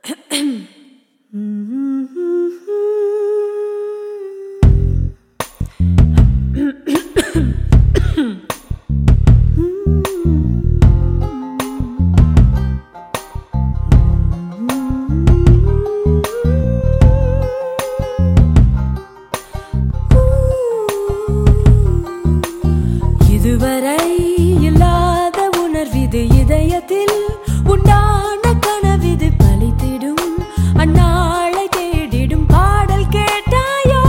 இதுவரை இல்லாத உணர்விது இதயத்தில் உண்டான கனவிது பலித்திடும் அந்நாளை தேடிடும் பாடல் கேட்டாயோ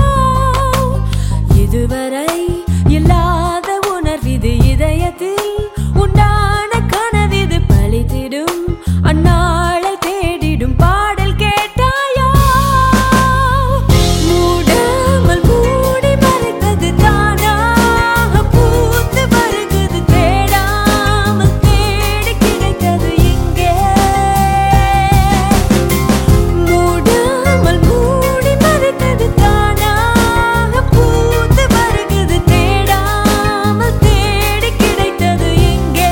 இதுவரை இல்லாத உணர்விது இதயத்தில் உண்டான கனவிது பலித்திடும் அந்நாளை தேடிடும் பாடல் கேட்டாயோ மூடாமல் மூடி மறைத்தது தானாக பூத்து வருகுது தேடாமல் தேடி கிடைத்தது இங்கே மூடாமல் மூடி மறைத்தது தானாக பூத்து வருகுது தேடாமல் தேடி கிடைத்தது இங்கே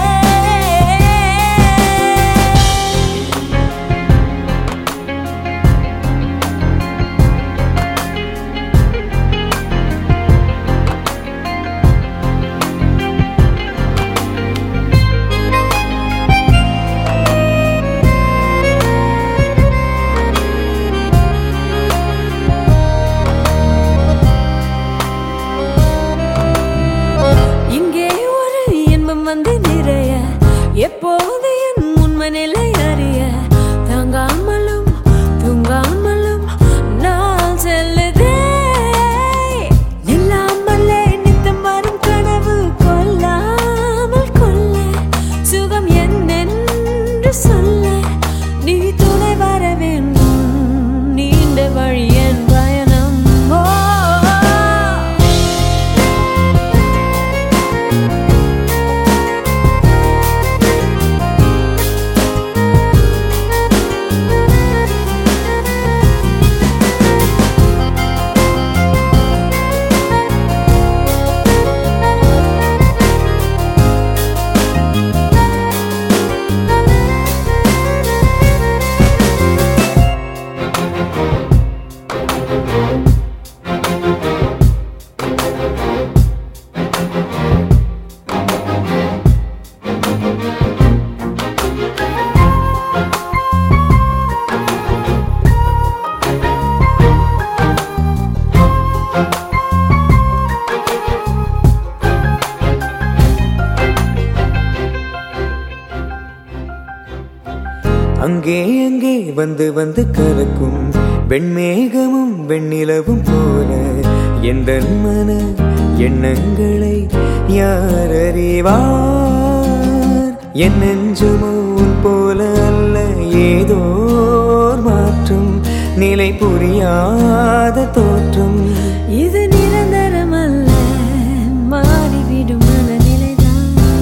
இங்கே ஒரு இன்பம் வந்து நிறைய எப்போது என் உண்மை நிலை அறிய தாங்காமலும் தூங்காமலும் நான் செல்லுதே இல்லாமலே நித்தம் வரும் கனவு கொல்லாமல் கொல்ல சுகம் என்னென்று சொல்ல நீ துணை வர வேண்டும் நீண்ட வழி என் பயணம் ஓ அங்கே அங்கே வந்து வந்து கலக்கும் வெண்மேகமும் வெண்ணிலவும் போல எந்த மன எண்ணங்களை யார் அறிவார் என் நெஞ்சுமோ உன் போல அல்ல ஏதோ ஓர் மாற்றம் நிலை புரியாத தோற்றம் இது நிரந்தரம் அல்ல மாறிவிடும் மனநிலைதான்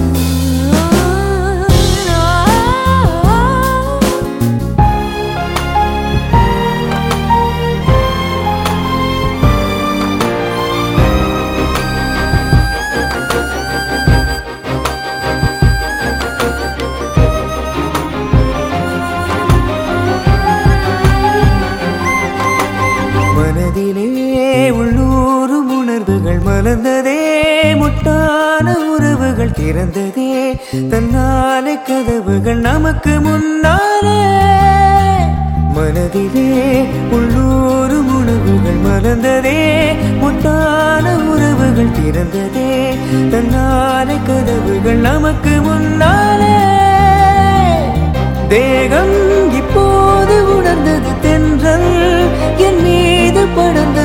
மனதிலே உள்ளூரும் உணர்வுகள் மலர்ந்ததே முட்டான உறவுகள் திறந்ததே தன்னாலே கதவுகள் நமக்கு முன்னாலே மனதிலே உள்ளூரும் உணர்வுகள் மலர்ந்ததே முட்டான உறவுகள் திறந்ததே தன்னாலே கதவுகள் நமக்கு முன்னாலே தேகம் இப்போது உணர்ந்தது தென்றல் என் மீது படர்ந்த